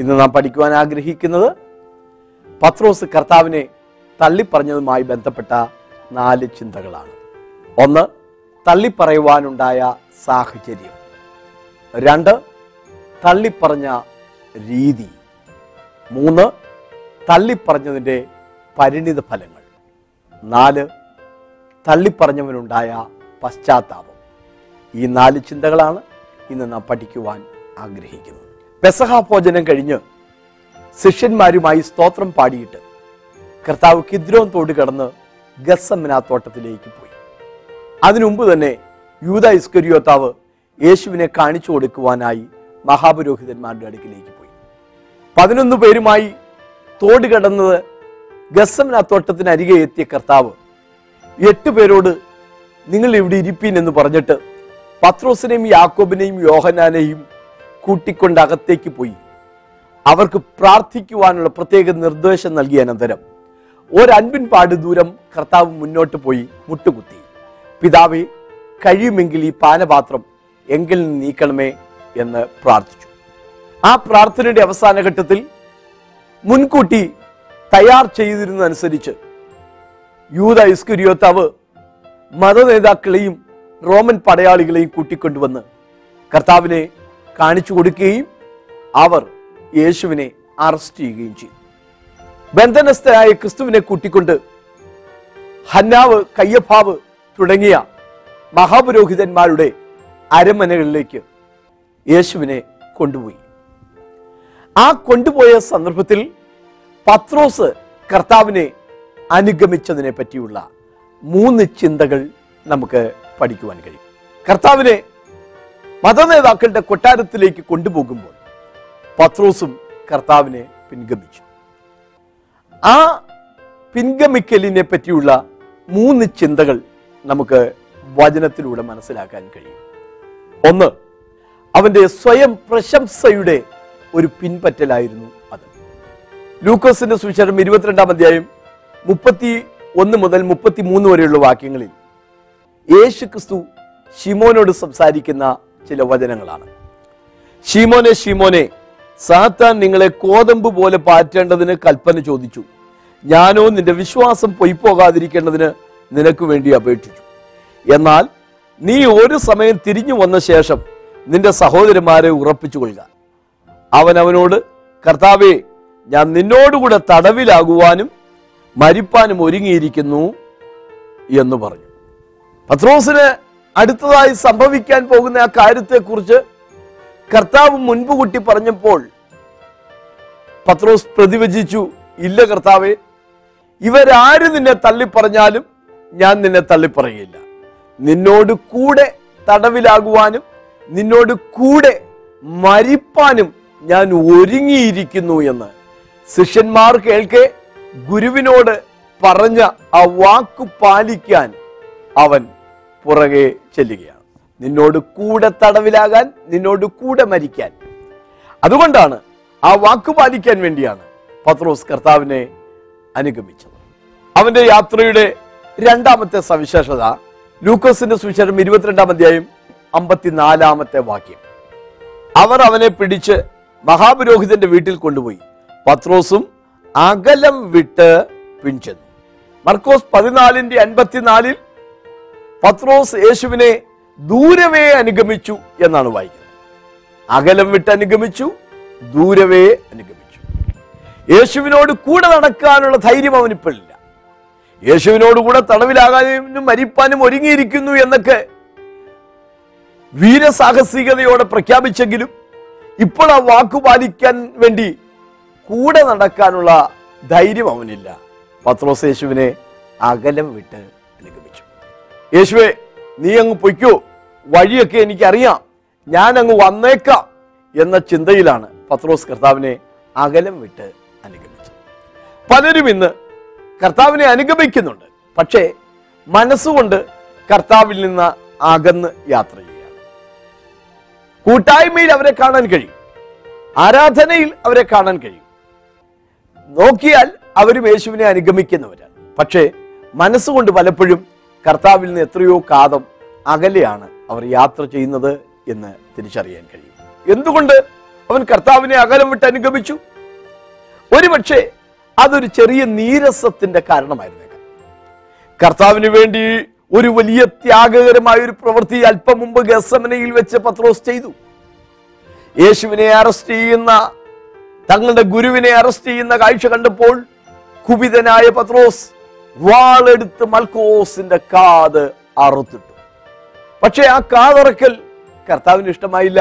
ഇന്ന് നാം പഠിക്കുവാൻ ആഗ്രഹിക്കുന്നത് പത്രോസ് കർത്താവിനെ തള്ളിപ്പറഞ്ഞതുമായി ബന്ധപ്പെട്ട നാല് ചിന്തകളാണ് ഒന്ന് തള്ളിപ്പറയുവാനുണ്ടായ സാഹചര്യം രണ്ട് തള്ളിപ്പറഞ്ഞ രീതി മൂന്ന് തള്ളിപ്പറഞ്ഞതിൻ്റെ പരിണിത ഫലങ്ങൾ നാല് തള്ളിപ്പറഞ്ഞവനുണ്ടായ പശ്ചാത്താപം ഈ നാല് ചിന്തകളാണ് ഇന്ന് നാം പഠിക്കുവാൻ ആഗ്രഹിക്കുന്നത് പെസഹ ഭോജനം കഴിഞ്ഞ് ശിഷ്യന്മാരുമായി സ്തോത്രം പാടിയിട്ട് കർത്താവ് കിദ്രോൻ തോട് കടന്ന് ഗസമ്മന തോട്ടത്തിലേക്ക് പോയി അതിനു മുമ്പ് തന്നെ യൂത ഇസ്കരിയോത്താവ് യേശുവിനെ കാണിച്ചു കൊടുക്കുവാനായി മഹാപുരോഹിതന്മാരുടെ അടുക്കിലേക്ക് പോയി പതിനൊന്ന് പേരുമായി തോട് കടന്നത് ഗസമ്മന തോട്ടത്തിന് അരികെ എത്തിയ കർത്താവ് എട്ട് പേരോട് നിങ്ങൾ ഇവിടെ ഇരിപ്പീൻ എന്ന് പറഞ്ഞിട്ട് പത്രോസിനെയും യാക്കോബിനെയും യോഹനാനെയും കൂട്ടിക്കൊണ്ട് അകത്തേക്ക് പോയി അവർക്ക് പ്രാർത്ഥിക്കുവാനുള്ള പ്രത്യേക നിർദ്ദേശം നൽകിയ അനന്തരം ഒരൻപിൻ പാട് ദൂരം കർത്താവ് മുന്നോട്ട് പോയി മുട്ടുകുത്തി പിതാവേ കഴിയുമെങ്കിൽ ഈ പാനപാത്രം എങ്കിൽ നിന്ന് നീക്കണമേ എന്ന് പ്രാർത്ഥിച്ചു ആ പ്രാർത്ഥനയുടെ അവസാന ഘട്ടത്തിൽ മുൻകൂട്ടി തയ്യാർ ചെയ്തിരുന്നതനുസരിച്ച് യൂത ഇസ്കുരിയോത്താവ് മതനേതാക്കളെയും റോമൻ പടയാളികളെയും കൂട്ടിക്കൊണ്ടുവന്ന് കർത്താവിനെ കാണിച്ചു കൊടുക്കുകയും അവർ യേശുവിനെ അറസ്റ്റ് ചെയ്യുകയും ചെയ്തു ബന്ധനസ്ഥനായ ക്രിസ്തുവിനെ കൂട്ടിക്കൊണ്ട് ഹന്നാവ് കയ്യഭാവ് തുടങ്ങിയ മഹാപുരോഹിതന്മാരുടെ അരമനകളിലേക്ക് യേശുവിനെ കൊണ്ടുപോയി ആ കൊണ്ടുപോയ സന്ദർഭത്തിൽ പത്രോസ് കർത്താവിനെ അനുഗമിച്ചതിനെ പറ്റിയുള്ള മൂന്ന് ചിന്തകൾ നമുക്ക് പഠിക്കുവാൻ കഴിയും കർത്താവിനെ മതനേതാക്കളുടെ കൊട്ടാരത്തിലേക്ക് കൊണ്ടുപോകുമ്പോൾ പത്രോസും കർത്താവിനെ പിൻഗമിച്ചു ആ പിൻഗമിക്കലിനെ പറ്റിയുള്ള മൂന്ന് ചിന്തകൾ നമുക്ക് വചനത്തിലൂടെ മനസ്സിലാക്കാൻ കഴിയും ഒന്ന് അവന്റെ സ്വയം പ്രശംസയുടെ ഒരു പിൻപറ്റലായിരുന്നു അത് ലൂക്കോസിന്റെ സുവിശേഷം ഇരുപത്തിരണ്ടാം അധ്യായം മുപ്പത്തി ഒന്ന് മുതൽ മുപ്പത്തി മൂന്ന് വരെയുള്ള വാക്യങ്ങളിൽ യേശു ക്രിസ്തു ഷിമോനോട് സംസാരിക്കുന്ന ചില വചനങ്ങളാണ് ഷീമോനെ ഷീമോനെ സാത്താൻ നിങ്ങളെ കോതമ്പ് പോലെ പാറ്റേണ്ടതിന് കൽപ്പന ചോദിച്ചു ഞാനോ നിന്റെ വിശ്വാസം പൊയ്പോകാതിരിക്കേണ്ടതിന് നിനക്ക് വേണ്ടി അപേക്ഷിച്ചു എന്നാൽ നീ ഒരു സമയം തിരിഞ്ഞു വന്ന ശേഷം നിന്റെ സഹോദരന്മാരെ ഉറപ്പിച്ചു കൊള്ളുക അവൻ അവനോട് കർത്താവേ ഞാൻ നിന്നോടുകൂടെ തടവിലാകുവാനും മരിപ്പാനും ഒരുങ്ങിയിരിക്കുന്നു എന്ന് പറഞ്ഞു പത്രോസിന് അടുത്തതായി സംഭവിക്കാൻ പോകുന്ന ആ കാര്യത്തെക്കുറിച്ച് കർത്താവ് മുൻപ് കൂട്ടി പറഞ്ഞപ്പോൾ പത്രോസ് പ്രതിവചിച്ചു ഇല്ല കർത്താവെ ഇവരാര് നിന്നെ തള്ളിപ്പറഞ്ഞാലും ഞാൻ നിന്നെ തള്ളിപ്പറയില്ല നിന്നോട് കൂടെ തടവിലാകുവാനും നിന്നോട് കൂടെ മരിപ്പാനും ഞാൻ ഒരുങ്ങിയിരിക്കുന്നു എന്ന് ശിഷ്യന്മാർ കേൾക്കെ ഗുരുവിനോട് പറഞ്ഞ ആ വാക്കു പാലിക്കാൻ അവൻ പുറകെ ചെല്ലുകയാണ് നിന്നോട് കൂടെ തടവിലാകാൻ നിന്നോട് കൂടെ മരിക്കാൻ അതുകൊണ്ടാണ് ആ വാക്കു പാലിക്കാൻ വേണ്ടിയാണ് പത്രോസ് കർത്താവിനെ അനുഗമിച്ചത് അവന്റെ യാത്രയുടെ രണ്ടാമത്തെ സവിശേഷത ലൂക്കോസിന്റെ സുവിശേഷം ഇരുപത്തിരണ്ടാം അധ്യായം അമ്പത്തിനാലാമത്തെ വാക്യം അവർ അവനെ പിടിച്ച് മഹാപുരോഹിതന്റെ വീട്ടിൽ കൊണ്ടുപോയി പത്രോസും അകലം വിട്ട് പിൻചെന്നു മർക്കോസ് പതിനാലിന്റെ അൻപത്തിനാലിൽ പത്രോസ് യേശുവിനെ ദൂരവേ അനുഗമിച്ചു എന്നാണ് വായിക്കുന്നത് അകലം വിട്ട് അനുഗമിച്ചു ദൂരവേ അനുഗമിച്ചു യേശുവിനോട് കൂടെ നടക്കാനുള്ള ധൈര്യം അവനിപ്പോഴില്ല യേശുവിനോട് കൂടെ തടവിലാകാനും മരിപ്പാനും ഒരുങ്ങിയിരിക്കുന്നു എന്നൊക്കെ വീരസാഹസികതയോടെ പ്രഖ്യാപിച്ചെങ്കിലും ഇപ്പോൾ ആ വാക്കു പാലിക്കാൻ വേണ്ടി കൂടെ നടക്കാനുള്ള ധൈര്യം അവനില്ല പത്രോസ് യേശുവിനെ അകലം വിട്ട് അനുഗമിച്ചു യേശുവെ നീ അങ്ങ് പൊയ്ക്കോ വഴിയൊക്കെ എനിക്കറിയാം ഞാൻ അങ്ങ് വന്നേക്കാം എന്ന ചിന്തയിലാണ് പത്രോസ് കർത്താവിനെ അകലം വിട്ട് അനുഗമിച്ചത് പലരും ഇന്ന് കർത്താവിനെ അനുഗമിക്കുന്നുണ്ട് പക്ഷേ മനസ്സുകൊണ്ട് കർത്താവിൽ നിന്ന് അകന്ന് യാത്ര ചെയ്യുകയാണ് കൂട്ടായ്മയിൽ അവരെ കാണാൻ കഴിയും ആരാധനയിൽ അവരെ കാണാൻ കഴിയും നോക്കിയാൽ അവരും യേശുവിനെ അനുഗമിക്കുന്നവരാണ് പക്ഷേ മനസ്സുകൊണ്ട് പലപ്പോഴും കർത്താവിൽ നിന്ന് എത്രയോ കാതം അകലെയാണ് അവർ യാത്ര ചെയ്യുന്നത് എന്ന് തിരിച്ചറിയാൻ കഴിയും എന്തുകൊണ്ട് അവൻ കർത്താവിനെ അകലം വിട്ട് അനുഗമിച്ചു ഒരുപക്ഷെ അതൊരു ചെറിയ നീരസത്തിന്റെ കാരണമായിരുന്നേക്കാം കർത്താവിന് വേണ്ടി ഒരു വലിയ ത്യാഗകരമായ ഒരു പ്രവൃത്തി അല്പം മുമ്പ് ഗസമനയിൽ വെച്ച് പത്രോസ് ചെയ്തു യേശുവിനെ അറസ്റ്റ് ചെയ്യുന്ന തങ്ങളുടെ ഗുരുവിനെ അറസ്റ്റ് ചെയ്യുന്ന കാഴ്ച കണ്ടപ്പോൾ കുപിതനായ പത്രോസ് വാളെടുത്ത് മൽക്കോസിന്റെ കാത് അറുത്തിട്ടു പക്ഷെ ആ കാതറക്കൽ കർത്താവിന് ഇഷ്ടമായില്ല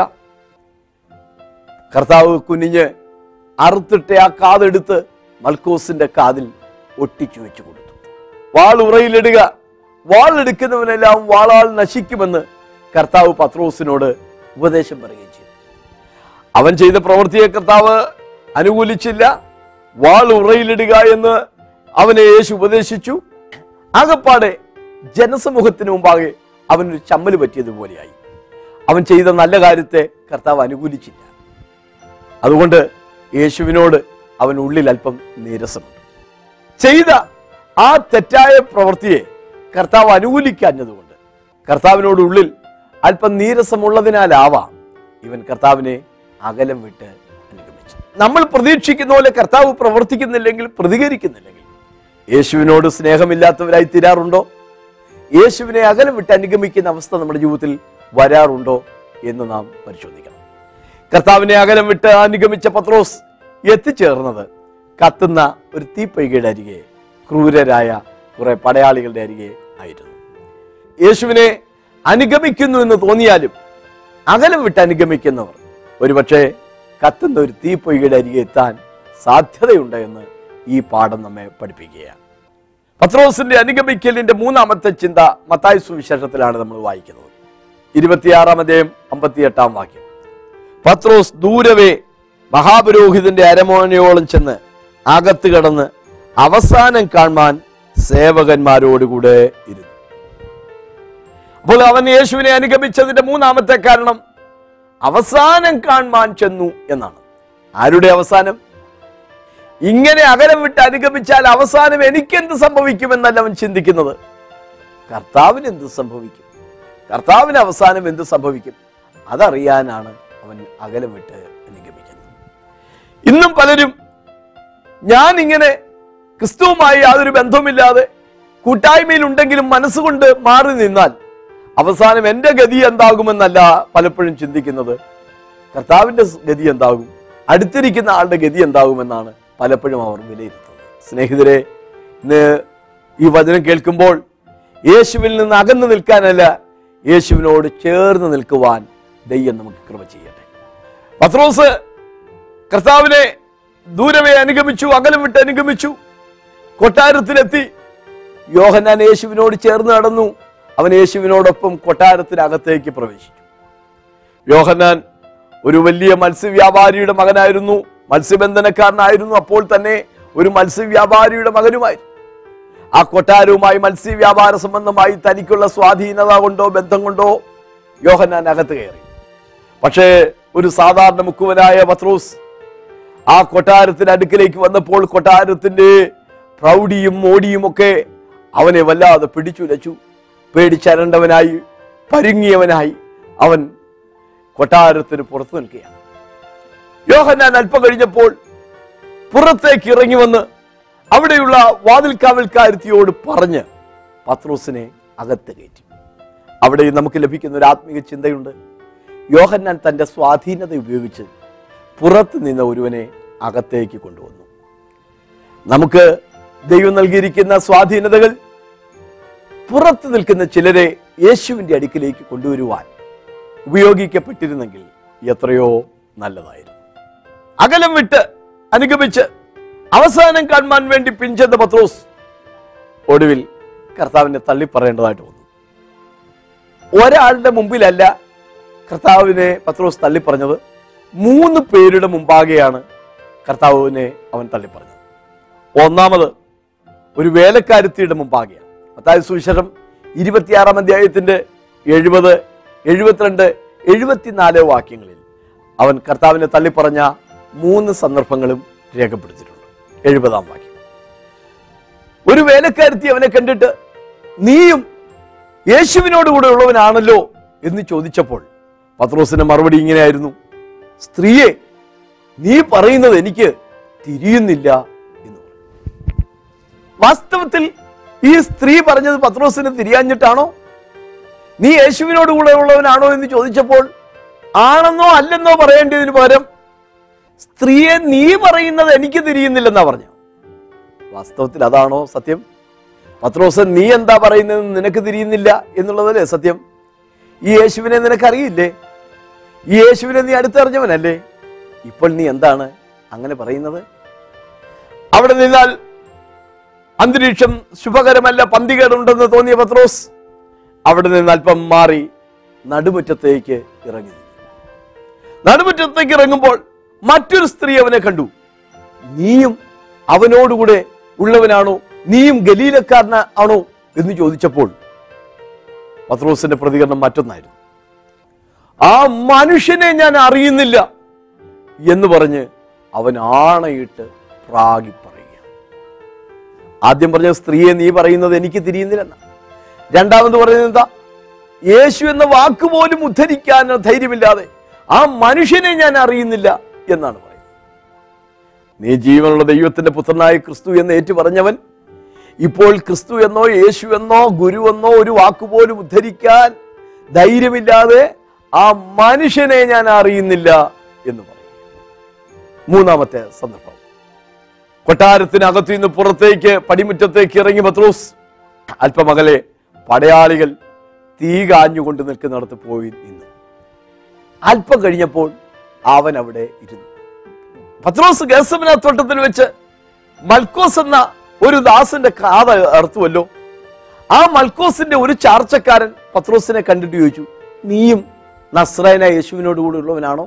കർത്താവ് കുനിഞ്ഞ് അറുത്തിട്ട് ആ കാതെടുത്ത് മൽക്കോസിന്റെ കാതിൽ ഒട്ടിച്ചു വെച്ചു കൊടുത്തു വാൾ ഉറയിലിടുക വാൾ എടുക്കുന്നവനെല്ലാം വാളാൽ നശിക്കുമെന്ന് കർത്താവ് പത്രോസിനോട് ഉപദേശം പറയുകയും ചെയ്തു അവൻ ചെയ്ത പ്രവൃത്തിയെ കർത്താവ് അനുകൂലിച്ചില്ല വാൾ ഉറയിലിടുക എന്ന് അവനെ യേശു ഉപദേശിച്ചു ആകപ്പാടെ ജനസമൂഹത്തിന് മുമ്പാകെ അവനൊരു ചമ്മല് പറ്റിയതുപോലെയായി അവൻ ചെയ്ത നല്ല കാര്യത്തെ കർത്താവ് അനുകൂലിച്ചില്ല അതുകൊണ്ട് യേശുവിനോട് അവൻ ഉള്ളിൽ അല്പം നീരസമുണ്ട് ചെയ്ത ആ തെറ്റായ പ്രവൃത്തിയെ കർത്താവ് അനുകൂലിക്കാഞ്ഞതുകൊണ്ട് കർത്താവിനോട് ഉള്ളിൽ അല്പം നീരസമുള്ളതിനാലാവാം ഇവൻ കർത്താവിനെ അകലം വിട്ട് അനുഗമിച്ചു നമ്മൾ പ്രതീക്ഷിക്കുന്ന പോലെ കർത്താവ് പ്രവർത്തിക്കുന്നില്ലെങ്കിൽ പ്രതികരിക്കുന്നില്ലെങ്കിൽ യേശുവിനോട് സ്നേഹമില്ലാത്തവരായി തീരാറുണ്ടോ യേശുവിനെ അകലം വിട്ട് അനുഗമിക്കുന്ന അവസ്ഥ നമ്മുടെ ജീവിതത്തിൽ വരാറുണ്ടോ എന്ന് നാം പരിശോധിക്കണം കർത്താവിനെ അകലം വിട്ട് അനുഗമിച്ച പത്രോസ് എത്തിച്ചേർന്നത് കത്തുന്ന ഒരു തീപ്പൈകയുടെ അരികെ ക്രൂരരായ കുറെ പടയാളികളുടെ അരികെ ആയിരുന്നു യേശുവിനെ അനുഗമിക്കുന്നു എന്ന് തോന്നിയാലും അകലം വിട്ട് അനുഗമിക്കുന്നവർ ഒരുപക്ഷെ കത്തുന്ന ഒരു തീപ്പൊയ്കയുടെ അരികെ എത്താൻ സാധ്യതയുണ്ട് എന്ന് ഈ പാഠം നമ്മെ പഠിപ്പിക്കുകയാണ് പത്രോസിന്റെ അനുഗമിക്കലിന്റെ മൂന്നാമത്തെ ചിന്ത മത്തായ സുവിശേഷത്തിലാണ് നമ്മൾ വായിക്കുന്നത് ഇരുപത്തിയാറാം അധ്യായം അമ്പത്തിയെട്ടാം വാക്യം പത്രോസ് ദൂരവേ മഹാപുരോഹിതന്റെ അരമോനയോളം ചെന്ന് അകത്ത് കടന്ന് അവസാനം കാണാൻ സേവകന്മാരോടുകൂടെ ഇരുന്നു അപ്പോൾ അവൻ യേശുവിനെ അനുഗമിച്ചതിന്റെ മൂന്നാമത്തെ കാരണം അവസാനം കാണാൻ ചെന്നു എന്നാണ് ആരുടെ അവസാനം ഇങ്ങനെ അകലം വിട്ട് അനുഗമിച്ചാൽ അവസാനം എനിക്കെന്ത് സംഭവിക്കുമെന്നല്ല അവൻ ചിന്തിക്കുന്നത് കർത്താവിന് എന്ത് സംഭവിക്കും കർത്താവിന് അവസാനം എന്ത് സംഭവിക്കും അതറിയാനാണ് അവൻ അകലം വിട്ട് അനുഗമിക്കുന്നത് ഇന്നും പലരും ഞാൻ ഇങ്ങനെ ക്രിസ്തുവുമായി യാതൊരു ബന്ധവുമില്ലാതെ കൂട്ടായ്മയിൽ ഉണ്ടെങ്കിലും മനസ്സുകൊണ്ട് മാറി നിന്നാൽ അവസാനം എൻ്റെ ഗതി എന്താകുമെന്നല്ല പലപ്പോഴും ചിന്തിക്കുന്നത് കർത്താവിൻ്റെ ഗതി എന്താകും അടുത്തിരിക്കുന്ന ആളുടെ ഗതി എന്താകുമെന്നാണ് പലപ്പോഴും അവർ വിലയിരുത്തുന്നത് സ്നേഹിതരെ ഇന്ന് ഈ വചനം കേൾക്കുമ്പോൾ യേശുവിൽ നിന്ന് അകന്നു നിൽക്കാനല്ല യേശുവിനോട് ചേർന്ന് നിൽക്കുവാൻ ദൈവം നമുക്ക് കൃപ ചെയ്യട്ടെ പത്രോസ് കർത്താവിനെ ദൂരമേ അനുഗമിച്ചു അകലം വിട്ട് അനുഗമിച്ചു കൊട്ടാരത്തിലെത്തി യോഹന്നാൻ യേശുവിനോട് ചേർന്ന് നടന്നു അവൻ യേശുവിനോടൊപ്പം കൊട്ടാരത്തിനകത്തേക്ക് പ്രവേശിച്ചു യോഹന്നാൻ ഒരു വലിയ മത്സ്യവ്യാപാരിയുടെ മകനായിരുന്നു മത്സ്യബന്ധനക്കാരനായിരുന്നു അപ്പോൾ തന്നെ ഒരു മത്സ്യവ്യാപാരിയുടെ മകനുമായിരുന്നു ആ കൊട്ടാരവുമായി മത്സ്യവ്യാപാര സംബന്ധമായി തനിക്കുള്ള സ്വാധീനത കൊണ്ടോ ബന്ധം കൊണ്ടോ യോഹന്നാൻ അകത്ത് കയറി പക്ഷേ ഒരു സാധാരണ മുക്കുവനായ പത്രോസ് ആ കൊട്ടാരത്തിന്റെ അടുക്കിലേക്ക് വന്നപ്പോൾ കൊട്ടാരത്തിന്റെ പ്രൗഢിയും മോടിയും ഒക്കെ അവനെ വല്ലാതെ പിടിച്ചുലച്ചു പേടിച്ചരണ്ടവനായി പരുങ്ങിയവനായി അവൻ കൊട്ടാരത്തിന് പുറത്തു നിൽക്കുകയാണ് യോഹന്നാൻ അല്പം കഴിഞ്ഞപ്പോൾ പുറത്തേക്ക് ഇറങ്ങി വന്ന് അവിടെയുള്ള വാതിൽക്കാവൽക്കാരത്തിയോട് പറഞ്ഞ് പത്രോസിനെ അകത്ത് കയറ്റി അവിടെ നമുക്ക് ലഭിക്കുന്ന ഒരു ആത്മീയ ചിന്തയുണ്ട് യോഹന്നാൻ തന്റെ സ്വാധീനത ഉപയോഗിച്ച് പുറത്ത് നിന്ന ഒരുവനെ അകത്തേക്ക് കൊണ്ടുവന്നു നമുക്ക് ദൈവം നൽകിയിരിക്കുന്ന സ്വാധീനതകൾ പുറത്ത് നിൽക്കുന്ന ചിലരെ യേശുവിന്റെ അടുക്കിലേക്ക് കൊണ്ടുവരുവാൻ ഉപയോഗിക്കപ്പെട്ടിരുന്നെങ്കിൽ എത്രയോ നല്ലതായിരുന്നു അകലം വിട്ട് അനുഗമിച്ച് അവസാനം കാണാൻ വേണ്ടി പിഞ്ചെന്ന പത്രോസ് ഒടുവിൽ കർത്താവിനെ തള്ളിപ്പറയേണ്ടതായിട്ട് വന്നു ഒരാളുടെ മുമ്പിലല്ല കർത്താവിനെ പത്രോസ് തള്ളിപ്പറഞ്ഞത് മൂന്ന് പേരുടെ മുമ്പാകെയാണ് കർത്താവിനെ അവൻ തള്ളിപ്പറഞ്ഞത് ഒന്നാമത് ഒരു വേലക്കാരുത്തിയുടെ മുമ്പാകെയാണ് അതായത് സുവിശേഷം ഇരുപത്തിയാറാം അധ്യായത്തിന്റെ എഴുപത് എഴുപത്തിരണ്ട് എഴുപത്തിനാല് വാക്യങ്ങളിൽ അവൻ കർത്താവിനെ തള്ളിപ്പറഞ്ഞ മൂന്ന് സന്ദർഭങ്ങളും രേഖപ്പെടുത്തിയിട്ടുണ്ട് എഴുപതാം വാക്യം ഒരു വേലക്കാരത്തി അവനെ കണ്ടിട്ട് നീയും യേശുവിനോട് കൂടെ ഉള്ളവനാണല്ലോ എന്ന് ചോദിച്ചപ്പോൾ പത്രോസിന്റെ മറുപടി ഇങ്ങനെയായിരുന്നു സ്ത്രീയെ നീ പറയുന്നത് എനിക്ക് തിരിയുന്നില്ല എന്ന് പറഞ്ഞു വാസ്തവത്തിൽ ഈ സ്ത്രീ പറഞ്ഞത് പത്രോസിന് തിരിയാഞ്ഞിട്ടാണോ നീ യേശുവിനോട് കൂടെ ഉള്ളവനാണോ എന്ന് ചോദിച്ചപ്പോൾ ആണെന്നോ അല്ലെന്നോ പറയേണ്ടതിന് പകരം സ്ത്രീയെ നീ പറയുന്നത് എനിക്ക് തിരിയുന്നില്ലെന്നാ പറഞ്ഞു വാസ്തവത്തിൽ അതാണോ സത്യം പത്രോസ് നീ എന്താ പറയുന്നത് നിനക്ക് തിരിയുന്നില്ല എന്നുള്ളതല്ലേ സത്യം ഈ യേശുവിനെ നിനക്കറിയില്ലേ ഈ യേശുവിനെ നീ അടുത്തറിഞ്ഞവനല്ലേ ഇപ്പോൾ നീ എന്താണ് അങ്ങനെ പറയുന്നത് അവിടെ നിന്നാൽ അന്തരീക്ഷം ശുഭകരമല്ല പന്തികേടുണ്ടെന്ന് തോന്നിയ പത്രോസ് അവിടെ നിന്ന് അല്പം മാറി നടുമുറ്റത്തേക്ക് ഇറങ്ങി നടുമുറ്റത്തേക്ക് ഇറങ്ങുമ്പോൾ മറ്റൊരു സ്ത്രീ അവനെ കണ്ടു നീയും അവനോടുകൂടെ ഉള്ളവനാണോ നീയും ഗലീലക്കാരന ആണോ എന്ന് ചോദിച്ചപ്പോൾ പത്രോസിന്റെ പ്രതികരണം മറ്റൊന്നായിരുന്നു ആ മനുഷ്യനെ ഞാൻ അറിയുന്നില്ല എന്ന് പറഞ്ഞ് അവൻ ആണയിട്ട് പ്രാഗി പറയുക ആദ്യം പറഞ്ഞ സ്ത്രീയെ നീ പറയുന്നത് എനിക്ക് തിരിയുന്നില്ലെന്ന രണ്ടാമത് പറയുന്നത് എന്താ യേശു എന്ന വാക്ക് പോലും ഉദ്ധരിക്കാൻ ധൈര്യമില്ലാതെ ആ മനുഷ്യനെ ഞാൻ അറിയുന്നില്ല എന്നാണ് പറയുന്നത് നീ ജീവനുള്ള ദൈവത്തിന്റെ പുത്രനായ ക്രിസ്തു എന്ന് ഏറ്റു പറഞ്ഞവൻ ഇപ്പോൾ ക്രിസ്തു എന്നോ യേശു എന്നോ ഗുരു എന്നോ ഒരു വാക്കുപോലും ഉദ്ധരിക്കാൻ ധൈര്യമില്ലാതെ ആ മനുഷ്യനെ ഞാൻ അറിയുന്നില്ല എന്ന് പറയും മൂന്നാമത്തെ സന്ദർഭം കൊട്ടാരത്തിനകത്തു നിന്ന് പുറത്തേക്ക് പടിമുറ്റത്തേക്ക് ഇറങ്ങി പത്രോസ് അല്പമകലെ പടയാളികൾ തീ കാഞ്ഞുകൊണ്ട് നിൽക്കുന്നിടത്ത് പോയി നിന്നു അല്പം കഴിഞ്ഞപ്പോൾ അവൻ അവിടെ ഇരുന്നു പത്രോസ് ഗസമന തോട്ടത്തിൽ വെച്ച് മൽക്കോസ് എന്ന ഒരു ദാസന്റെ കാത അറുത്തുവല്ലോ ആ മൽക്കോസിന്റെ ഒരു ചാർച്ചക്കാരൻ പത്രോസിനെ കണ്ടിട്ട് ചോദിച്ചു നീയും നസ്രായന യേശുവിനോട് കൂടെ ഉള്ളവനാണോ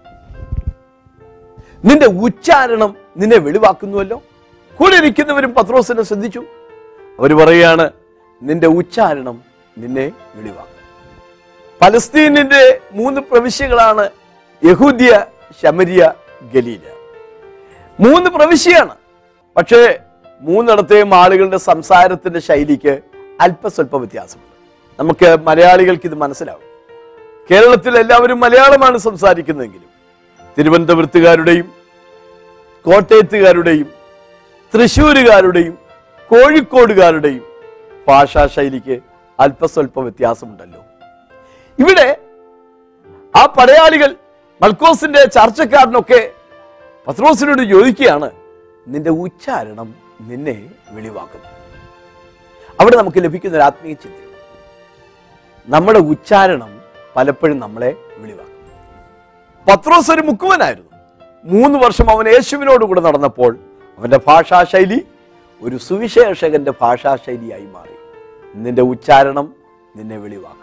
നിന്റെ ഉച്ചാരണം നിന്നെ വെളിവാക്കുന്നുവല്ലോ കൂടെ ഇരിക്കുന്നവരും പത്രോസിനെ ശ്രദ്ധിച്ചു അവർ പറയുകയാണ് നിന്റെ ഉച്ചാരണം നിന്നെ വെളിവാക്കും പലസ്തീനിന്റെ മൂന്ന് പ്രവിശ്യകളാണ് യഹൂദ്യ ശമരിയ ഗലീല മൂന്ന് പ്രവിശ്യയാണ് പക്ഷേ മൂന്നിടത്തെയും ആളുകളുടെ സംസാരത്തിന്റെ ശൈലിക്ക് അല്പസ്വല്പ വ്യത്യാസമുണ്ട് നമുക്ക് മലയാളികൾക്ക് ഇത് മനസ്സിലാവും കേരളത്തിൽ എല്ലാവരും മലയാളമാണ് സംസാരിക്കുന്നതെങ്കിലും തിരുവനന്തപുരത്തുകാരുടെയും കോട്ടയത്തുകാരുടെയും തൃശ്ശൂരുകാരുടെയും കോഴിക്കോടുകാരുടെയും ഭാഷാ ശൈലിക്ക് അല്പസ്വല്പ വ്യത്യാസമുണ്ടല്ലോ ഇവിടെ ആ പടയാളികൾ മൽക്കോസിന്റെ ചർച്ചക്കാരനൊക്കെ പത്രോസിനോട് ചോദിക്കുകയാണ് നിന്റെ ഉച്ചാരണം നിന്നെ വെളിവാക്കുന്നു അവിടെ നമുക്ക് ലഭിക്കുന്ന ഒരു ആത്മീയ ചിന്തയുണ്ട് നമ്മുടെ ഉച്ചാരണം പലപ്പോഴും നമ്മളെ വെളിവാക്കും പത്രോസ് ഒരു മുക്കുവനായിരുന്നു മൂന്ന് വർഷം അവൻ യേശുവിനോട് കൂടെ നടന്നപ്പോൾ അവന്റെ ഭാഷാശൈലി ഒരു സുവിശേഷകന്റെ ഭാഷാശൈലിയായി മാറി നിന്റെ ഉച്ചാരണം നിന്നെ വെളിവാക്കും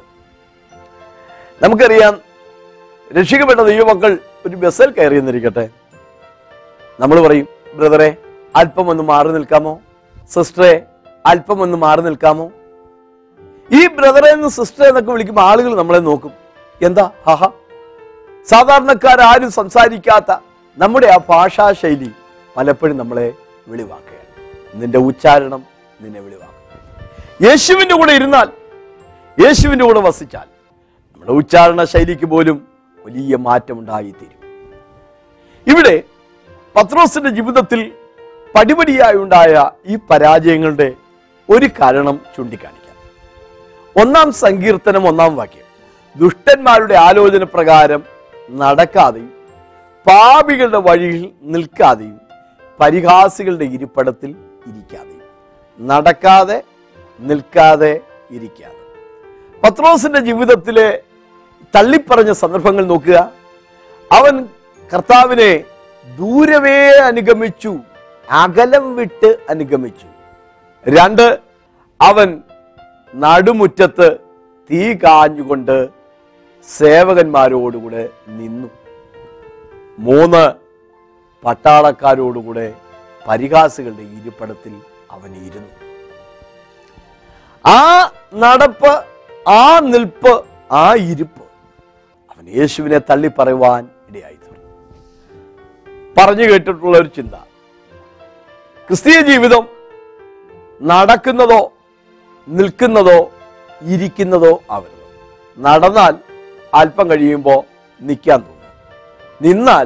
നമുക്കറിയാം രക്ഷിക്കപ്പെട്ട ദൈവമക്കൾ ഒരു ബസ്സിൽ കയറി എന്നിരിക്കട്ടെ നമ്മൾ പറയും ബ്രദറെ അല്പം ഒന്ന് മാറി നിൽക്കാമോ സിസ്റ്ററെ അല്പം ഒന്ന് മാറി നിൽക്കാമോ ഈ ബ്രദറെ എന്ന് സിസ്റ്ററെ എന്നൊക്കെ വിളിക്കുമ്പോൾ ആളുകൾ നമ്മളെ നോക്കും എന്താ ഹഹ സാധാരണക്കാരും സംസാരിക്കാത്ത നമ്മുടെ ആ ഭാഷാ ശൈലി പലപ്പോഴും നമ്മളെ വെളിവാക്കുകയാണ് നിന്റെ ഉച്ചാരണം നിന്നെ വെളിവാക്കും യേശുവിൻ്റെ കൂടെ ഇരുന്നാൽ യേശുവിൻ്റെ കൂടെ വസിച്ചാൽ നമ്മുടെ ഉച്ചാരണ ശൈലിക്ക് പോലും വലിയ മാറ്റമുണ്ടായിത്തീരും ഇവിടെ പത്രോസിന്റെ ജീവിതത്തിൽ പടിപടിയായി ഉണ്ടായ ഈ പരാജയങ്ങളുടെ ഒരു കാരണം ചൂണ്ടിക്കാണിക്കാം ഒന്നാം സങ്കീർത്തനം ഒന്നാം വാക്യം ദുഷ്ടന്മാരുടെ ആലോചന പ്രകാരം നടക്കാതെയും പാപികളുടെ വഴിയിൽ നിൽക്കാതെയും പരിഹാസികളുടെ ഇരിപ്പിടത്തിൽ ഇരിക്കാതെയും നടക്കാതെ നിൽക്കാതെ ഇരിക്കാതെ പത്രോസിന്റെ ജീവിതത്തിലെ തള്ളിപ്പറഞ്ഞ സന്ദർഭങ്ങൾ നോക്കുക അവൻ കർത്താവിനെ ദൂരവേ അനുഗമിച്ചു അകലം വിട്ട് അനുഗമിച്ചു രണ്ട് അവൻ നടുമുറ്റത്ത് തീ കാഞ്ഞുകൊണ്ട് സേവകന്മാരോടുകൂടെ നിന്നു മൂന്ന് പട്ടാളക്കാരോടുകൂടെ പരിഹാസികളുടെ ഇരിപ്പിടത്തിൽ അവൻ ഇരുന്നു ആ നടപ്പ് ആ നിൽപ്പ് ആ ഇരിപ്പ് അവൻ യേശുവിനെ തള്ളിപ്പറയുവാൻ ഇടയായി തീർന്നു പറഞ്ഞു കേട്ടിട്ടുള്ള ഒരു ചിന്ത ക്രിസ്തീയ ജീവിതം നടക്കുന്നതോ നിൽക്കുന്നതോ ഇരിക്കുന്നതോ ആവരുത് നടന്നാൽ അല്പം കഴിയുമ്പോൾ നിൽക്കാൻ തോന്നും നിന്നാൽ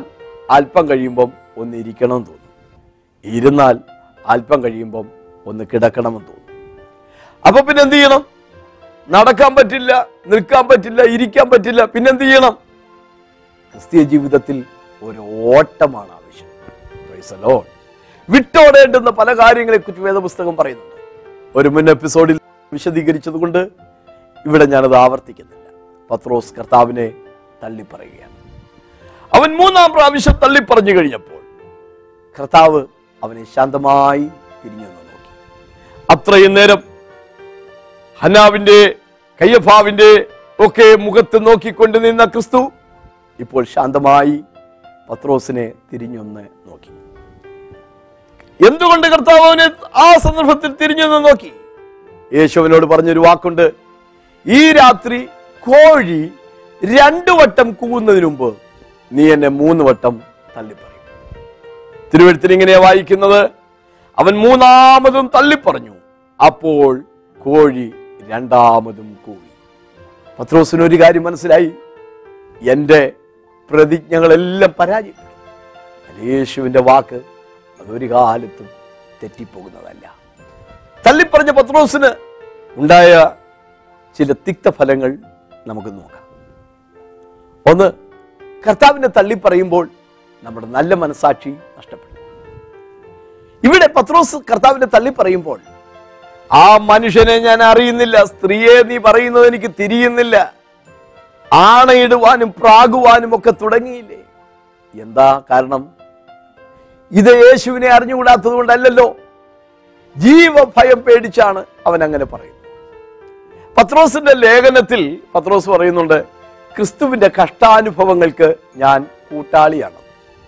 അല്പം കഴിയുമ്പം ഒന്ന് ഇരിക്കണം തോന്നും ഇരുന്നാൽ അല്പം കഴിയുമ്പം ഒന്ന് കിടക്കണമെന്ന് തോന്നും അപ്പൊ പിന്നെ എന്ത് ചെയ്യണം നടക്കാൻ പറ്റില്ല നിൽക്കാൻ പറ്റില്ല ഇരിക്കാൻ പറ്റില്ല പിന്നെന്ത് ചെയ്യണം ക്രിസ്തീയ ജീവിതത്തിൽ ഒരു ഓട്ടമാണ് ആവശ്യം Praise the Lord. വിട്ടോടേണ്ടുന്ന പല കാര്യങ്ങളെ കുറിച്ച് വേദപുസ്തകം പറയുന്നുണ്ട് ഒരു മുൻ എപ്പിസോഡിൽ വിശദീകരിച്ചത് കൊണ്ട് ഇവിടെ ഞാനത് ആവർത്തിക്കുന്നില്ല പത്രോസ് കർത്താവിനെ തള്ളിപ്പറയുകയാണ് അവൻ മൂന്നാം പ്രാവശ്യം തള്ളിപ്പറഞ്ഞു കഴിഞ്ഞപ്പോൾ കർത്താവ് അവനെ ശാന്തമായി തിരിഞ്ഞു നിന്ന് നോക്കി അത്രയും നേരം ഹനാവിന്റെ കയ്യഫാവിന്റെ ഒക്കെ മുഖത്ത് നോക്കിക്കൊണ്ട് നിന്ന ക്രിസ്തു ഇപ്പോൾ ശാന്തമായി പത്രോസിനെ തിരിഞ്ഞൊന്ന് നോക്കി എന്തുകൊണ്ട് കർത്താവ് അവനെ ആ സന്ദർഭത്തിൽ തിരിഞ്ഞൊന്ന് നോക്കി യേശുവിനോട് പറഞ്ഞൊരു വാക്കുണ്ട് ഈ രാത്രി കോഴി രണ്ടു വട്ടം കൂവുന്നതിന് മുമ്പ് നീ എന്നെ മൂന്ന് വട്ടം തള്ളിപ്പറയും തിരുവഴുത്തിൽ ഇങ്ങനെയാ വായിക്കുന്നത് അവൻ മൂന്നാമതും തള്ളിപ്പറഞ്ഞു അപ്പോൾ കോഴി രണ്ടാമതും കൂവി പത്രോസിന് ഒരു കാര്യം മനസ്സിലായി എൻ്റെ പ്രതിജ്ഞകളെല്ലാം പരാജയപ്പെട്ടു യേശുവിൻ്റെ വാക്ക് അതൊരു കാലത്തും തെറ്റിപ്പോകുന്നതല്ല തള്ളിപ്പറഞ്ഞ പത്രോസിന് ഉണ്ടായ ചില തിക്തഫലങ്ങൾ നമുക്ക് നോക്കാം ഒന്ന് കർത്താവിനെ തള്ളിപ്പറയുമ്പോൾ നമ്മുടെ നല്ല മനസാക്ഷി നഷ്ടപ്പെടും ഇവിടെ പത്രോസ് കർത്താവിനെ തള്ളിപ്പറയുമ്പോൾ ആ മനുഷ്യനെ ഞാൻ അറിയുന്നില്ല സ്ത്രീയെ നീ പറയുന്നത് എനിക്ക് തിരിയുന്നില്ല ആണയിടുവാനും പ്രാകുവാനും ഒക്കെ തുടങ്ങിയില്ലേ എന്താ കാരണം ഇത് യേശുവിനെ അറിഞ്ഞുകൂടാത്തത് കൊണ്ടല്ലല്ലോ ജീവഭയം പേടിച്ചാണ് അവൻ അങ്ങനെ പറയുന്നത് പത്രോസിന്റെ ലേഖനത്തിൽ പത്രോസ് പറയുന്നുണ്ട് ക്രിസ്തുവിന്റെ കഷ്ടാനുഭവങ്ങൾക്ക് ഞാൻ കൂട്ടാളിയാണ്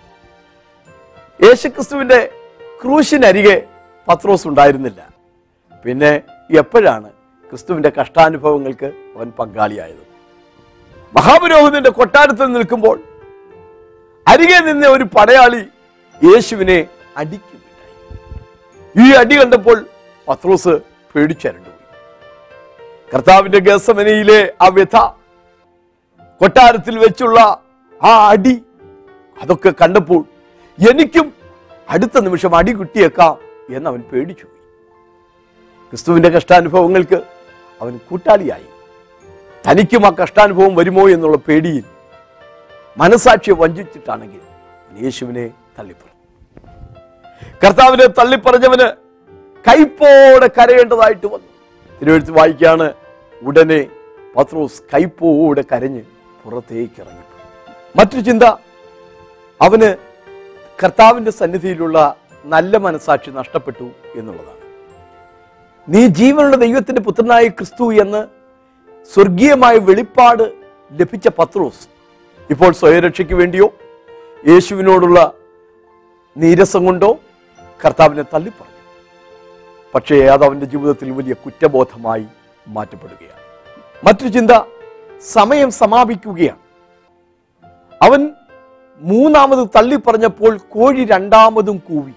യേശു ക്രിസ്തുവിന്റെ ക്രൂശിനരികെ പത്രോസ് ഉണ്ടായിരുന്നില്ല പിന്നെ എപ്പോഴാണ് ക്രിസ്തുവിന്റെ കഷ്ടാനുഭവങ്ങൾക്ക് അവൻ പങ്കാളിയായത് മഹാപുരോഹിതന്റെ കൊട്ടാരത്തിൽ നിൽക്കുമ്പോൾ അരികെ നിന്ന ഒരു പടയാളി യേശുവിനെ അടിക്കുകയുണ്ടായി ഈ അടി കണ്ടപ്പോൾ പത്രോസ് പേടിച്ചരണ്ടുപോയി കർത്താവിന്റെ ഗസമനയിലെ ആ വ്യഥ കൊട്ടാരത്തിൽ വെച്ചുള്ള ആ അടി അതൊക്കെ കണ്ടപ്പോൾ എനിക്കും അടുത്ത നിമിഷം അടി കിട്ടിയേക്കാം എന്ന് അവൻ പേടിച്ചു പോയി ക്രിസ്തുവിന്റെ കഷ്ടാനുഭവങ്ങൾക്ക് അവൻ കൂട്ടാളിയായി തനിക്കും ആ കഷ്ടാനുഭവം വരുമോ എന്നുള്ള പേടിയിൽ മനസാക്ഷിയെ വഞ്ചിച്ചിട്ടാണെങ്കിൽ അവൻ യേശുവിനെ തള്ളിപ്പറഞ്ഞു കർത്താവിനെ തള്ളിപ്പറഞ്ഞവന് കൈപ്പോടെ കരയേണ്ടതായിട്ട് വന്നു തിരുവഴുത്ത് വായിക്കാണ് ഉടനെ പത്രോസ് കൈപ്പോടെ കരഞ്ഞ് പുറത്തേക്ക് ഇറങ്ങി മറ്റൊരു ചിന്ത അവന് കർത്താവിന്റെ സന്നിധിയിലുള്ള നല്ല മനസാക്ഷി നഷ്ടപ്പെട്ടു എന്നുള്ളതാണ് നീ ജീവനുള്ള ദൈവത്തിന്റെ പുത്രനായ ക്രിസ്തു എന്ന് സ്വർഗീയമായ വെളിപ്പാട് ലഭിച്ച പത്രോസ് ഇപ്പോൾ സ്വയരക്ഷയ്ക്ക് വേണ്ടിയോ യേശുവിനോടുള്ള നീരസം കൊണ്ടോ കർത്താവിനെ തള്ളിപ്പറഞ്ഞു പക്ഷേ അത് അവന്റെ ജീവിതത്തിൽ വലിയ കുറ്റബോധമായി മാറ്റപ്പെടുകയാണ് മറ്റൊരു ചിന്ത സമയം സമാപിക്കുകയാണ് അവൻ മൂന്നാമത് തള്ളിപ്പറഞ്ഞപ്പോൾ കോഴി രണ്ടാമതും കൂവി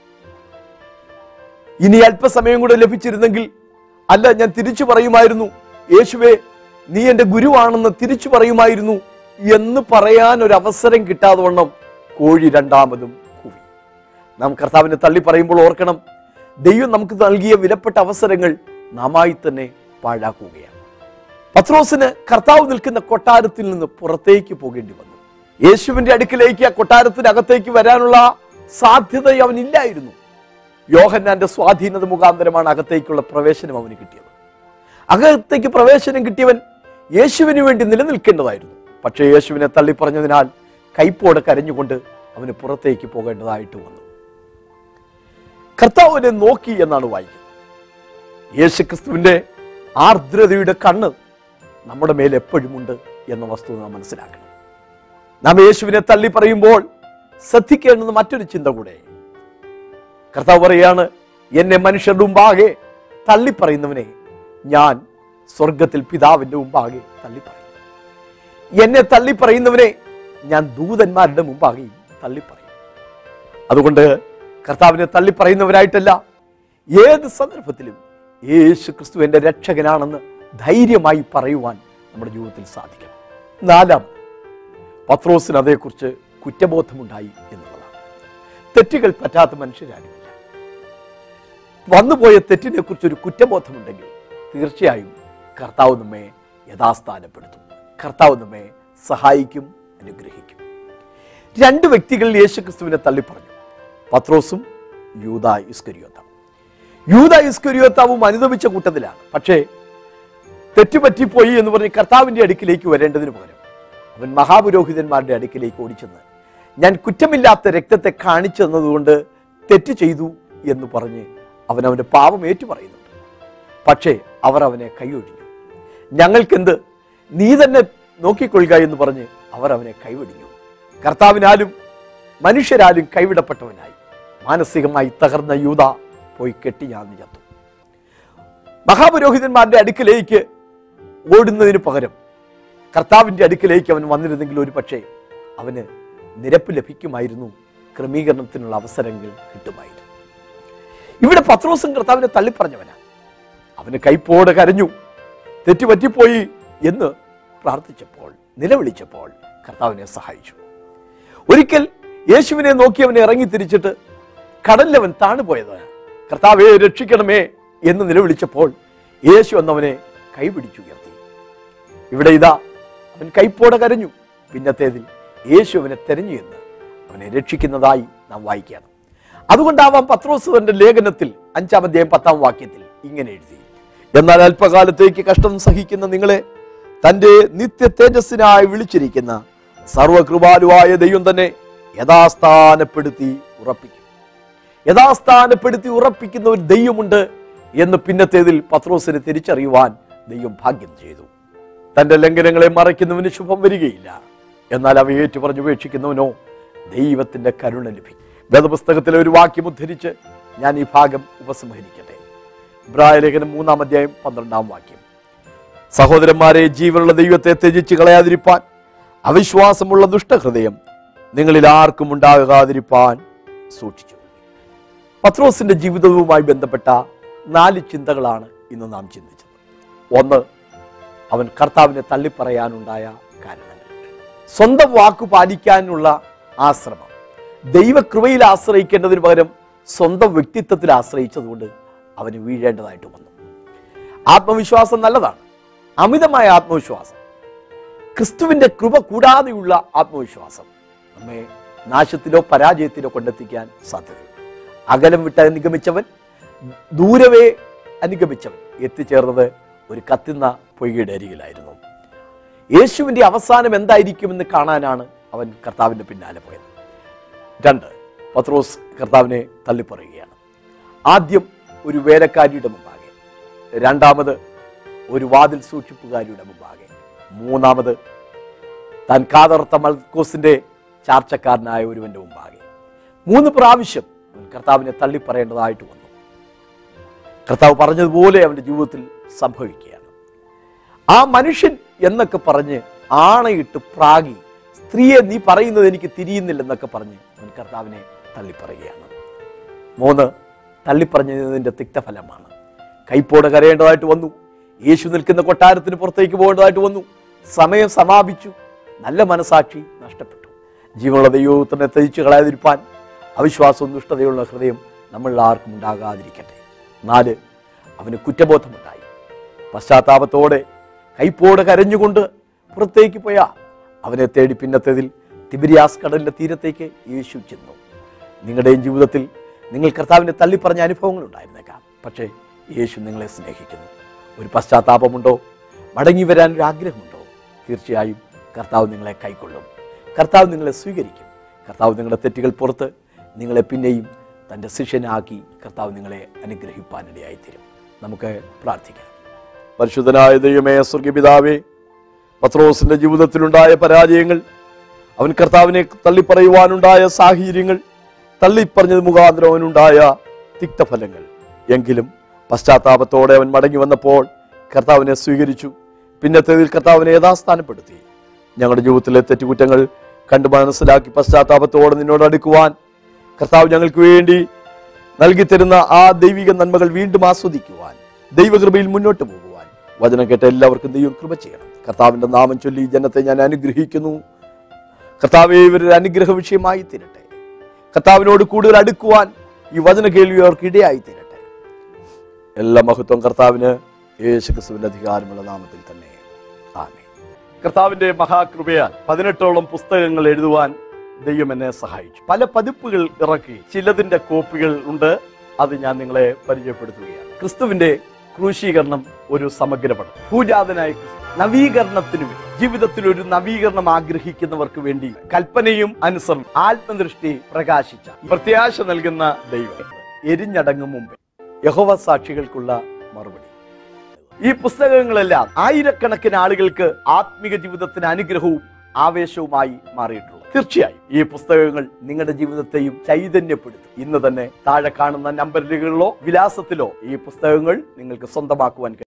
ഇനി അല്പസമയം കൂടെ ലഭിച്ചിരുന്നെങ്കിൽ അല്ല ഞാൻ തിരിച്ചു പറയുമായിരുന്നു യേശുവേ നീ എൻ്റെ ഗുരുവാണെന്ന് തിരിച്ചു പറയുമായിരുന്നു എന്ന് പറയാൻ ഒരു അവസരം കിട്ടാതെ വണ്ണം കോഴി രണ്ടാമതും കൂവി നാം കർത്താവിനെ തള്ളി പറയുമ്പോൾ ഓർക്കണം ദൈവം നമുക്ക് നൽകിയ വിലപ്പെട്ട അവസരങ്ങൾ നാമായി തന്നെ പാഴാക്കുകയാണ് പത്രോസിന് കർത്താവ് നിൽക്കുന്ന കൊട്ടാരത്തിൽ നിന്ന് പുറത്തേക്ക് പോകേണ്ടി വന്നു യേശുവിന്റെ അടുക്കിലേക്ക് ആ കൊട്ടാരത്തിനകത്തേക്ക് വരാനുള്ള സാധ്യത അവനില്ലായിരുന്നു യോഹന്നാന്റെ സ്വാധീനത മുഖാന്തരമാണ് അകത്തേക്കുള്ള പ്രവേശനം അവന് കിട്ടിയത് അകത്തേക്ക് പ്രവേശനം കിട്ടിയവൻ യേശുവിന് വേണ്ടി നിലനിൽക്കേണ്ടതായിരുന്നു പക്ഷേ യേശുവിനെ തള്ളിപ്പറഞ്ഞതിനാൽ കൈപ്പോടെ കരഞ്ഞുകൊണ്ട് അവന് പുറത്തേക്ക് പോകേണ്ടതായിട്ട് വന്നു കർത്താവിനെ നോക്കി എന്നാണ് വായിക്കുന്നത് യേശു ക്രിസ്തുവിന്റെ ആർദ്രതയുടെ കണ്ണ് നമ്മുടെ മേൽ എപ്പോഴും ഉണ്ട് എന്ന വസ്തുത നാം മനസ്സിലാക്കണം നാം യേശുവിനെ തള്ളി പറയുമ്പോൾ ശ്രദ്ധിക്കേണ്ടുന്ന മറ്റൊരു ചിന്ത കൂടെ കർത്താവ് പറയാണ് എന്നെ മനുഷ്യരുടെ മുമ്പാകെ തള്ളിപ്പറയുന്നവനെ ഞാൻ സ്വർഗത്തിൽ പിതാവിന്റെ മുമ്പാകെ തള്ളിപ്പറയും എന്നെ തള്ളിപ്പറയുന്നവനെ ഞാൻ ദൂതന്മാരുടെ മുമ്പാകെയും തള്ളിപ്പറയും അതുകൊണ്ട് കർത്താവിനെ തള്ളിപ്പറയുന്നവരായിട്ടല്ല ഏത് സന്ദർഭത്തിലും യേശു ക്രിസ്തു എൻ്റെ രക്ഷകനാണെന്ന് ധൈര്യമായി പറയുവാൻ നമ്മുടെ ജീവിതത്തിൽ സാധിക്കണം നാലാം പത്രോസിന് അതേക്കുറിച്ച് കുറ്റബോധമുണ്ടായി എന്നുള്ളതാണ് തെറ്റുകൾ പറ്റാത്ത മനുഷ്യരാരുമില്ല വന്നുപോയ തെറ്റിനെ കുറിച്ച് ഒരു കുറ്റബോധമുണ്ടെങ്കിൽ തീർച്ചയായും കർത്താവ് നമ്മെ യഥാസ്ഥാനപ്പെടുത്തും കർത്താവ് നമ്മെ സഹായിക്കും അനുഗ്രഹിക്കും രണ്ട് വ്യക്തികൾ യേശുക്രിസ്തുവിനെ തള്ളിപ്പറഞ്ഞു പത്രോസും യൂത ഇസ്കരിയോത്താവും യൂത ഇസ്കരിയോത്താവും അനുദമിച്ച കൂട്ടത്തിലാണ് പക്ഷേ തെറ്റുപറ്റിപ്പോയി എന്ന് പറഞ്ഞ് കർത്താവിന്റെ അടുക്കിലേക്ക് വരേണ്ടതിന് പകരം അവൻ മഹാപുരോഹിതന്മാരുടെ അടുക്കിലേക്ക് ഓടിച്ചെന്ന് ഞാൻ കുറ്റമില്ലാത്ത രക്തത്തെ കാണിച്ചു തന്നതുകൊണ്ട് തെറ്റ് ചെയ്തു എന്ന് പറഞ്ഞ് അവൻ അവന്റെ പാപം ഏറ്റുപറയുന്നുണ്ട് പക്ഷേ അവർ അവനെ കൈയൊഴിഞ്ഞു ഞങ്ങൾക്കെന്ത് നീ തന്നെ നോക്കിക്കൊള്ളുക എന്ന് പറഞ്ഞ് അവർ അവനെ കൈവെടിഞ്ഞു കർത്താവിനാലും മനുഷ്യരാലും കൈവിടപ്പെട്ടവനായി മാനസികമായി തകർന്ന യൂത പോയി കെട്ടി ഞാൻ ചത്തു മഹാപുരോഹിതന്മാരുടെ അടുക്കിലേക്ക് ഓടുന്നതിന് പകരം കർത്താവിന്റെ അടുക്കിലേക്ക് അവൻ വന്നിരുന്നെങ്കിൽ ഒരു പക്ഷേ അവന് നിരപ്പ് ലഭിക്കുമായിരുന്നു ക്രമീകരണത്തിനുള്ള അവസരങ്ങൾ കിട്ടുമായിരുന്നു ഇവിടെ പത്രോസും കർത്താവിനെ തള്ളിപ്പറഞ്ഞവനാ അവന് കൈപ്പോടെ കരഞ്ഞു തെറ്റുപറ്റിപ്പോയി എന്ന് പ്രാർത്ഥിച്ചപ്പോൾ നിലവിളിച്ചപ്പോൾ കർത്താവിനെ സഹായിച്ചു ഒരിക്കൽ യേശുവിനെ നോക്കി അവനെ ഇറങ്ങി തിരിച്ചിട്ട് കടലിലവൻ താണുപോയതാണ് കർത്താവെ രക്ഷിക്കണമേ എന്ന് നിലവിളിച്ചപ്പോൾ യേശു എന്നവനെ കൈപിടിച്ചുയർത്തി ഇവിടെ ഇതാ അവൻ കൈപ്പോടെ കരഞ്ഞു പിന്നത്തേതിൽ യേശു അവനെ തെരഞ്ഞു എന്ന് അവനെ രക്ഷിക്കുന്നതായി നാം വായിക്കുകയാണ് അതുകൊണ്ടാവാം പത്രോസ് തന്റെ ലേഖനത്തിൽ അഞ്ചാം അധ്യായം പത്താം വാക്യത്തിൽ ഇങ്ങനെ എഴുതി എന്നാൽ അല്പകാലത്തേക്ക് കഷ്ടം സഹിക്കുന്ന നിങ്ങളെ തന്റെ നിത്യ തേജസ്സിനായി വിളിച്ചിരിക്കുന്ന സർവകൃപാലുവായ ദൈവം തന്നെ യഥാസ്ഥാനപ്പെടുത്തി ഉറപ്പിക്കും യഥാസ്ഥാനപ്പെടുത്തി ഉറപ്പിക്കുന്ന ഒരു ദൈവമുണ്ട് എന്ന് പിന്നത്തേതിൽ പത്രോസിനെ തിരിച്ചറിയുവാൻ ദൈവം ഭാഗ്യം ചെയ്തു തന്റെ ലംഘനങ്ങളെ മറയ്ക്കുന്നവന് ശുഭം വരികയില്ല എന്നാൽ അവ ഏറ്റുപറഞ്ഞുപേക്ഷിക്കുന്നവനോ ദൈവത്തിന്റെ കരുണ ലഭിക്കും വേദപുസ്തകത്തിലെ ഒരു വാക്യം ഉദ്ധരിച്ച് ഞാൻ ഈ ഭാഗം ഉപസംഹരിക്കട്ടെ ഇബ്രാഹിലേഖനം മൂന്നാം അധ്യായം പന്ത്രണ്ടാം വാക്യം സഹോദരന്മാരെ ജീവനുള്ള ദൈവത്തെ ത്യജിച്ച് കളയാതിരിപ്പാൻ അവിശ്വാസമുള്ള ദുഷ്ടഹൃദയം നിങ്ങളിൽ ആർക്കും ഉണ്ടാകാതിരിപ്പാൻ സൂക്ഷിച്ചു പത്രോസിന്റെ ജീവിതവുമായി ബന്ധപ്പെട്ട നാല് ചിന്തകളാണ് ഇന്ന് നാം ചിന്തിച്ചത് ഒന്ന് അവൻ കർത്താവിനെ തള്ളിപ്പറയാനുണ്ടായ കാരണങ്ങൾ സ്വന്തം വാക്കു പാലിക്കാനുള്ള ആശ്രമം ദൈവകൃപയിൽ ആശ്രയിക്കേണ്ടതിന് പകരം സ്വന്തം വ്യക്തിത്വത്തിൽ ആശ്രയിച്ചതുകൊണ്ട് അവന് വീഴേണ്ടതായിട്ട് വന്നു ആത്മവിശ്വാസം നല്ലതാണ് അമിതമായ ആത്മവിശ്വാസം ക്രിസ്തുവിന്റെ കൃപ കൂടാതെയുള്ള ആത്മവിശ്വാസം നമ്മെ നാശത്തിലോ പരാജയത്തിലോ കൊണ്ടെത്തിക്കാൻ സാധ്യതയുണ്ട് അകലം വിട്ട് അനുഗമിച്ചവൻ ദൂരവേ അനുഗമിച്ചവൻ എത്തിച്ചേർന്നത് ഒരു കത്തുന്ന പൊയ്കയുടെ അരികിലായിരുന്നു യേശുവിന്റെ അവസാനം എന്തായിരിക്കുമെന്ന് കാണാനാണ് അവൻ കർത്താവിന്റെ പിന്നാലെ പോയത് രണ്ട് പത്രോസ് കർത്താവിനെ തള്ളിപ്പറയുകയാണ് ആദ്യം ഒരു വേലക്കാരിയുടെ മുമ്പാകെ രണ്ടാമത് ഒരു വാതിൽ സൂക്ഷിപ്പുകാരിയുടെ മുമ്പാകെ മൂന്നാമത് താൻ കാതർത്ത മൽക്കോസിന്റെ ചാർച്ചക്കാരനായ ഒരുവന്റെ മുമ്പാകെ മൂന്ന് പ്രാവശ്യം അവൻ കർത്താവിനെ തള്ളിപ്പറയേണ്ടതായിട്ട് വന്നു കർത്താവ് പറഞ്ഞതുപോലെ അവന്റെ ജീവിതത്തിൽ സംഭവിക്കുകയാണ് ആ മനുഷ്യൻ എന്നൊക്കെ പറഞ്ഞ് ആണയിട്ട് പ്രാഗി സ്ത്രീയെ നീ പറയുന്നത് എനിക്ക് തിരിയുന്നില്ലെന്നൊക്കെ പറഞ്ഞ് അവൻ കർത്താവിനെ തള്ളിപ്പറയുകയാണ് മൂന്ന് തള്ളിപ്പറഞ്ഞതിന്റെ തിക്തഫലമാണ് കൈപ്പോടെ കരയേണ്ടതായിട്ട് വന്നു യേശു നിൽക്കുന്ന കൊട്ടാരത്തിന് പുറത്തേക്ക് പോകേണ്ടതായിട്ട് വന്നു സമയം സമാപിച്ചു നല്ല മനസാക്ഷി നഷ്ടപ്പെട്ടു ജീവനുള്ള ദൈവത്തിനെ ത്യജിച്ചു കളയാതിരിപ്പാൻ അവിശ്വാസവും ദുഷ്ടതയുള്ള ഹൃദയം നമ്മളിൽ ആർക്കും ഉണ്ടാകാതിരിക്കട്ടെ നാല് അവന് കുറ്റബോധമുണ്ടായി പശ്ചാത്താപത്തോടെ കൈപ്പോടെ കരഞ്ഞുകൊണ്ട് പുറത്തേക്ക് പോയ അവനെ തേടി പിന്നത്തേതിൽ തിബിരിയാസ് കടലിന്റെ തീരത്തേക്ക് യേശു ചെന്നു നിങ്ങളുടെയും ജീവിതത്തിൽ നിങ്ങൾ കർത്താവിനെ തള്ളിപ്പറഞ്ഞ അനുഭവങ്ങൾ ഉണ്ടായിരുന്നേക്കാം പക്ഷേ യേശു നിങ്ങളെ സ്നേഹിക്കുന്നു ഒരു പശ്ചാത്താപമുണ്ടോ മടങ്ങി വരാൻ ഒരു ആഗ്രഹമുണ്ടോ തീർച്ചയായും കർത്താവ് നിങ്ങളെ കൈക്കൊള്ളും കർത്താവ് നിങ്ങളെ സ്വീകരിക്കും കർത്താവ് നിങ്ങളുടെ തെറ്റുകൾ പുറത്ത് നിങ്ങളെ പിന്നെയും തൻ്റെ ശിഷ്യനാക്കി കർത്താവ് നിങ്ങളെ അനുഗ്രഹിപ്പാനിടയായിത്തീരും നമുക്ക് പ്രാർത്ഥിക്കാം പരിശുദ്ധനായ ദൈവമേ സ്വർഗപിതാവേ പത്രോസിന്റെ ജീവിതത്തിലുണ്ടായ പരാജയങ്ങൾ അവൻ കർത്താവിനെ തള്ളിപ്പറയുവാനുണ്ടായ സാഹചര്യങ്ങൾ തള്ളിപ്പറഞ്ഞത് മുഖാന്തരം അവനുണ്ടായ തിക്തഫലങ്ങൾ എങ്കിലും പശ്ചാത്താപത്തോടെ അവൻ മടങ്ങി വന്നപ്പോൾ കർത്താവിനെ സ്വീകരിച്ചു പിന്നത്തേതിൽ കർത്താവിനെ യഥാസ്ഥാനപ്പെടുത്തി ഞങ്ങളുടെ ജീവിതത്തിലെ തെറ്റുകുറ്റങ്ങൾ കണ്ടു മനസ്സിലാക്കി പശ്ചാത്താപത്തോടെ നിന്നോട് അടുക്കുവാൻ കർത്താവ് ഞങ്ങൾക്ക് വേണ്ടി നൽകി തരുന്ന ആ ദൈവിക നന്മകൾ വീണ്ടും ആസ്വദിക്കുവാൻ ദൈവകൃപയിൽ മുന്നോട്ട് പോകുവാൻ വചനം കേട്ട എല്ലാവർക്കും ദൈവം കൃപ ചെയ്യണം കർത്താവിന്റെ നാമം ചൊല്ലി ഈ ജനത്തെ ഞാൻ അനുഗ്രഹിക്കുന്നു കർത്താവെ ഇവരൊരു അനുഗ്രഹ വിഷയമായി തീരട്ടെ കർത്താവിനോട് കൂടുതൽ അടുക്കുവാൻ ഈ വചന കേൾവി അവർക്ക് ഇടയായി തീരട്ടെ എല്ലാ മഹത്വം കർത്താവിന് യേശു ക്രിസ്തുവിന്റെ അധികാരമുള്ള നാമത്തിൽ തന്നെ ആമേ കർത്താവിന്റെ മഹാകൃപയാൽ പതിനെട്ടോളം പുസ്തകങ്ങൾ എഴുതുവാൻ ദൈവം എന്നെ സഹായിച്ചു പല പതിപ്പുകൾ ഇറക്കി ചിലതിന്റെ കോപ്പികൾ ഉണ്ട് അത് ഞാൻ നിങ്ങളെ പരിചയപ്പെടുത്തുകയാണ് ക്രിസ്തുവിന്റെ ക്രൂശീകരണം ഒരു സമഗ്രപഠം പൂജാതനായ ക്രിസ്തു നവീകരണത്തിനു വേണ്ടി ജീവിതത്തിൽ ഒരു നവീകരണം ആഗ്രഹിക്കുന്നവർക്ക് വേണ്ടി കൽപ്പനയും അനുസരണം ആത്മദൃഷ്ടി പ്രകാശിച്ച പ്രത്യാശ നൽകുന്ന ദൈവം എരിഞ്ഞടങ്ങും മുമ്പേ യഹോവ സാക്ഷികൾക്കുള്ള മറുപടി ഈ പുസ്തകങ്ങളെല്ലാം ആയിരക്കണക്കിന് ആളുകൾക്ക് ആത്മീക ജീവിതത്തിന് അനുഗ്രഹവും ആവേശവുമായി മാറിയിട്ടുള്ളൂ തീർച്ചയായും ഈ പുസ്തകങ്ങൾ നിങ്ങളുടെ ജീവിതത്തെയും ചൈതന്യപ്പെടുത്തും ഇന്ന് തന്നെ താഴെ കാണുന്ന നമ്പറുകളിലോ വിലാസത്തിലോ ഈ പുസ്തകങ്ങൾ നിങ്ങൾക്ക് സ്വന്തമാക്കുവാൻ കഴിയും